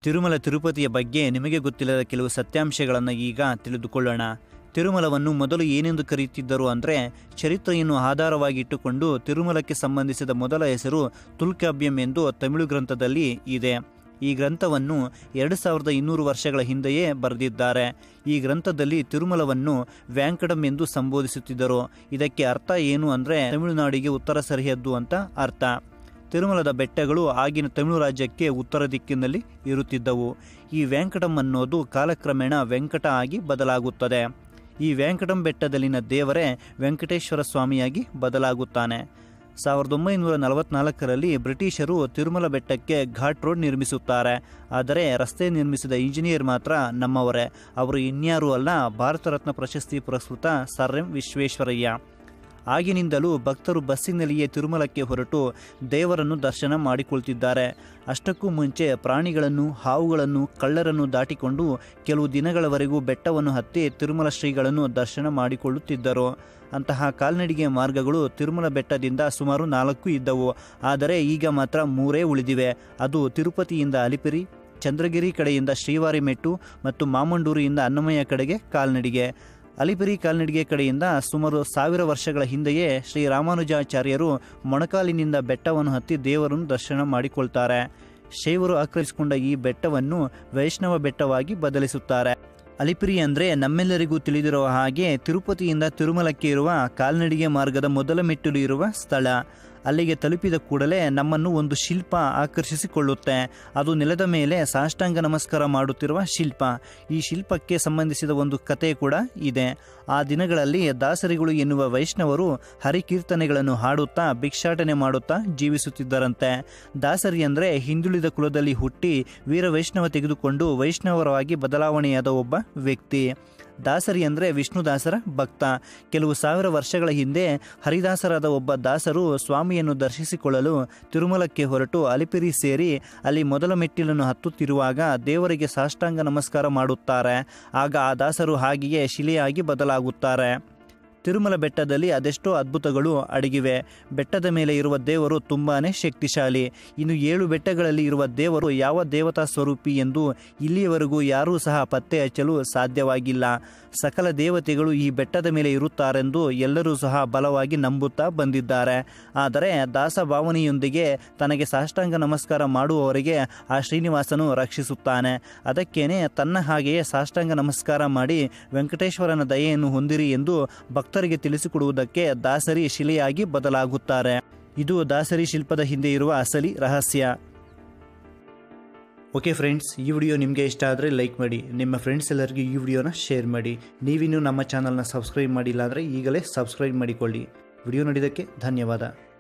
ತಿರುಮಲ ತಿರುಪತಿಯ ಬಗ್ಗೆ ನಿಮಗೆ ಗೊತ್ತಿಲ್ಲದ ಕೆಲವು ಸತ್ಯಾಂಶಗಳನ್ನು ಈಗ ತಿಳಿದುಕೊಳ್ಳೋಣ ತಿರುಮಲವನ್ನು ಮೊದಲು ಏನೆಂದು ಕರೆಯುತ್ತಿದ್ದರು ಅಂದರೆ ಚರಿತ್ರೆಯನ್ನು ಆಧಾರವಾಗಿ ಇಟ್ಟುಕೊಂಡು ತಿರುಮಲಕ್ಕೆ ಸಂಬಂಧಿಸಿದ ಮೊದಲ ಹೆಸರು ತುಲ್ಕಾವ್ಯಂ ಎಂದು ತಮಿಳು ಗ್ರಂಥದಲ್ಲಿ ಇದೆ ಈ ಗ್ರಂಥವನ್ನು ಎರಡು ಸಾವಿರದ ಇನ್ನೂರು ವರ್ಷಗಳ ಹಿಂದೆಯೇ ಬರೆದಿದ್ದಾರೆ ಈ ಗ್ರಂಥದಲ್ಲಿ ತಿರುಮಲವನ್ನು ವ್ಯಾಂಕಟಂ ಎಂದು ಸಂಬೋಧಿಸುತ್ತಿದ್ದರು ಇದಕ್ಕೆ ಅರ್ಥ ಏನು ಅಂದರೆ ತಮಿಳುನಾಡಿಗೆ ಉತ್ತರ ಸರಿಹದ್ದು ಅಂತ ಅರ್ಥ ತಿರುಮಲದ ಬೆಟ್ಟಗಳು ಆಗಿನ ತಮಿಳು ರಾಜ್ಯಕ್ಕೆ ಉತ್ತರ ದಿಕ್ಕಿನಲ್ಲಿ ಇರುತ್ತಿದ್ದವು ಈ ವೆಂಕಟಂ ಅನ್ನೋದು ಕಾಲಕ್ರಮೇಣ ವೆಂಕಟ ಆಗಿ ಬದಲಾಗುತ್ತದೆ ಈ ವೆಂಕಟಂ ಬೆಟ್ಟದಲ್ಲಿನ ದೇವರೇ ವೆಂಕಟೇಶ್ವರ ಸ್ವಾಮಿಯಾಗಿ ಬದಲಾಗುತ್ತಾನೆ ಸಾವಿರದ ಒಂಬೈನೂರ ನಲವತ್ನಾಲ್ಕರಲ್ಲಿ ಬ್ರಿಟಿಷರು ತಿರುಮಲ ಬೆಟ್ಟಕ್ಕೆ ಘಾಟ್ ರೋಡ್ ನಿರ್ಮಿಸುತ್ತಾರೆ ಆದರೆ ರಸ್ತೆ ನಿರ್ಮಿಸಿದ ಇಂಜಿನಿಯರ್ ಮಾತ್ರ ನಮ್ಮವರೇ ಅವರು ಇನ್ಯಾರೂ ಅಲ್ಲ ಭಾರತ ರತ್ನ ಪ್ರಶಸ್ತಿ ಪುರಸ್ಕೃತ ಸರ್ ಎಂ ವಿಶ್ವೇಶ್ವರಯ್ಯ ಆಗಿನಿಂದಲೂ ಭಕ್ತರು ಬಸ್ಸಿನಲ್ಲಿಯೇ ತಿರುಮಲಕ್ಕೆ ಹೊರಟು ದೇವರನ್ನು ದರ್ಶನ ಮಾಡಿಕೊಳ್ತಿದ್ದಾರೆ ಅಷ್ಟಕ್ಕೂ ಮುಂಚೆ ಪ್ರಾಣಿಗಳನ್ನು ಹಾವುಗಳನ್ನು ಕಳ್ಳರನ್ನು ದಾಟಿಕೊಂಡು ಕೆಲವು ದಿನಗಳವರೆಗೂ ಬೆಟ್ಟವನ್ನು ಹತ್ತಿ ತಿರುಮಲ ಶ್ರೀಗಳನ್ನು ದರ್ಶನ ಮಾಡಿಕೊಳ್ಳುತ್ತಿದ್ದರು ಅಂತಹ ಕಾಲ್ನಡಿಗೆ ಮಾರ್ಗಗಳು ತಿರುಮಲ ಬೆಟ್ಟದಿಂದ ಸುಮಾರು ನಾಲ್ಕು ಇದ್ದವು ಆದರೆ ಈಗ ಮಾತ್ರ ಮೂರೇ ಉಳಿದಿವೆ ಅದು ತಿರುಪತಿಯಿಂದ ಅಲಿಪಿರಿ ಚಂದ್ರಗಿರಿ ಕಡೆಯಿಂದ ಶ್ರೀವಾರಿ ಮೆಟ್ಟು ಮತ್ತು ಮಾಮಂಡೂರಿಯಿಂದ ಅನ್ನಮಯ್ಯ ಕಡೆಗೆ ಕಾಲ್ನಡಿಗೆ ಅಲಿಪಿರಿ ಕಾಲ್ನಡಿಗೆ ಕಡೆಯಿಂದ ಸುಮಾರು ಸಾವಿರ ವರ್ಷಗಳ ಹಿಂದೆಯೇ ಶ್ರೀ ರಾಮಾನುಜಾಚಾರ್ಯರು ಮೊಣಕಾಲಿನಿಂದ ಬೆಟ್ಟವನ್ನು ಹತ್ತಿ ದೇವರನ್ನು ದರ್ಶನ ಮಾಡಿಕೊಳ್ತಾರೆ ಶೈವರು ಆಕ್ರಮಿಸಿಕೊಂಡ ಈ ಬೆಟ್ಟವನ್ನು ವೈಷ್ಣವ ಬೆಟ್ಟವಾಗಿ ಬದಲಿಸುತ್ತಾರೆ ಅಲಿಪಿರಿ ಅಂದರೆ ನಮ್ಮೆಲ್ಲರಿಗೂ ತಿಳಿದಿರುವ ಹಾಗೆ ತಿರುಪತಿಯಿಂದ ತಿರುಮಲಕ್ಕೆ ಇರುವ ಕಾಲ್ನಡಿಗೆ ಮಾರ್ಗದ ಮೊದಲ ಮೆಟ್ಟಿಲು ಇರುವ ಸ್ಥಳ ಅಲ್ಲಿಗೆ ತಲುಪಿದ ಕೂಡಲೇ ನಮ್ಮನ್ನು ಒಂದು ಶಿಲ್ಪ ಆಕರ್ಷಿಸಿಕೊಳ್ಳುತ್ತೆ ಅದು ನೆಲದ ಮೇಲೆ ಸಾಷ್ಟಾಂಗ ನಮಸ್ಕಾರ ಮಾಡುತ್ತಿರುವ ಶಿಲ್ಪ ಈ ಶಿಲ್ಪಕ್ಕೆ ಸಂಬಂಧಿಸಿದ ಒಂದು ಕತೆ ಕೂಡ ಇದೆ ಆ ದಿನಗಳಲ್ಲಿ ದಾಸರಿಗಳು ಎನ್ನುವ ವೈಷ್ಣವರು ಹರಿಕೀರ್ತನೆಗಳನ್ನು ಹಾಡುತ್ತಾ ಭಿಕ್ಷಾಟನೆ ಮಾಡುತ್ತಾ ಜೀವಿಸುತ್ತಿದ್ದರಂತೆ ದಾಸರಿ ಅಂದರೆ ಹಿಂದುಳಿದ ಕುಲದಲ್ಲಿ ಹುಟ್ಟಿ ವೀರ ವೈಷ್ಣವ ತೆಗೆದುಕೊಂಡು ವೈಷ್ಣವರವಾಗಿ ಬದಲಾವಣೆಯಾದ ಒಬ್ಬ ವ್ಯಕ್ತಿ ದಾಸರಿ ಅಂದರೆ ವಿಷ್ಣುದಾಸರ ಭಕ್ತ ಕೆಲವು ಸಾವಿರ ವರ್ಷಗಳ ಹಿಂದೆ ಹರಿದಾಸರಾದ ಒಬ್ಬ ದಾಸರು ಸ್ವಾಮಿಯನ್ನು ದರ್ಶಿಸಿಕೊಳ್ಳಲು ತಿರುಮಲಕ್ಕೆ ಹೊರಟು ಅಲಿಪಿರಿ ಸೇರಿ ಅಲ್ಲಿ ಮೊದಲ ಮೆಟ್ಟಿಲನ್ನು ಹತ್ತುತ್ತಿರುವಾಗ ದೇವರಿಗೆ ಸಾಷ್ಟಾಂಗ ನಮಸ್ಕಾರ ಮಾಡುತ್ತಾರೆ ಆಗ ಆ ದಾಸರು ಹಾಗೆಯೇ ಶಿಲೆಯಾಗಿ ಬದಲಾಗುತ್ತಾರೆ ತಿರುಮಲ ಬೆಟ್ಟದಲ್ಲಿ ಅದೆಷ್ಟೋ ಅದ್ಭುತಗಳು ಅಡಗಿವೆ ಬೆಟ್ಟದ ಮೇಲೆ ಇರುವ ದೇವರು ತುಂಬಾನೇ ಶಕ್ತಿಶಾಲಿ ಇನ್ನು ಏಳು ಬೆಟ್ಟಗಳಲ್ಲಿ ಇರುವ ದೇವರು ಯಾವ ದೇವತಾ ಸ್ವರೂಪಿ ಎಂದು ಇಲ್ಲಿಯವರೆಗೂ ಯಾರೂ ಸಹ ಪತ್ತೆ ಹಚ್ಚಲು ಸಾಧ್ಯವಾಗಿಲ್ಲ ಸಕಲ ದೇವತೆಗಳು ಈ ಬೆಟ್ಟದ ಮೇಲೆ ಇರುತ್ತಾರೆಂದು ಎಲ್ಲರೂ ಸಹ ಬಲವಾಗಿ ನಂಬುತ್ತಾ ಬಂದಿದ್ದಾರೆ ಆದರೆ ದಾಸ ಭಾವನೆಯೊಂದಿಗೆ ತನಗೆ ಸಾಷ್ಟಾಂಗ ನಮಸ್ಕಾರ ಮಾಡುವವರಿಗೆ ಆ ಶ್ರೀನಿವಾಸನು ರಕ್ಷಿಸುತ್ತಾನೆ ಅದಕ್ಕೇನೆ ತನ್ನ ಹಾಗೆಯೇ ಸಾಷ್ಟಾಂಗ ನಮಸ್ಕಾರ ಮಾಡಿ ವೆಂಕಟೇಶ್ವರನ ದಯೆಯನ್ನು ಹೊಂದಿರಿ ಎಂದು ಭಕ್ತರಿಗೆ ತಿಳಿಸಿಕೊಡುವುದಕ್ಕೆ ದಾಸರಿ ಶಿಲೆಯಾಗಿ ಬದಲಾಗುತ್ತಾರೆ ಇದು ದಾಸರಿ ಶಿಲ್ಪದ ಹಿಂದೆ ಇರುವ ಅಸಲಿ ರಹಸ್ಯ ಓಕೆ ಫ್ರೆಂಡ್ಸ್ ಈ ವಿಡಿಯೋ ನಿಮಗೆ ಇಷ್ಟ ಆದರೆ ಲೈಕ್ ಮಾಡಿ ನಿಮ್ಮ ಫ್ರೆಂಡ್ಸ್ ಎಲ್ಲರಿಗೂ ಈ ವಿಡಿಯೋನ ಶೇರ್ ಮಾಡಿ ನೀವಿನ್ನೂ ನಮ್ಮ ಚಾನಲ್ನ ಸಬ್ಸ್ಕ್ರೈಬ್ ಮಾಡಿಲ್ಲ ಅಂದರೆ ಈಗಲೇ ಸಬ್ಸ್ಕ್ರೈಬ್ ಮಾಡಿಕೊಳ್ಳಿ ವಿಡಿಯೋ ನೋಡಿದ್ದಕ್ಕೆ ಧನ್ಯವಾದ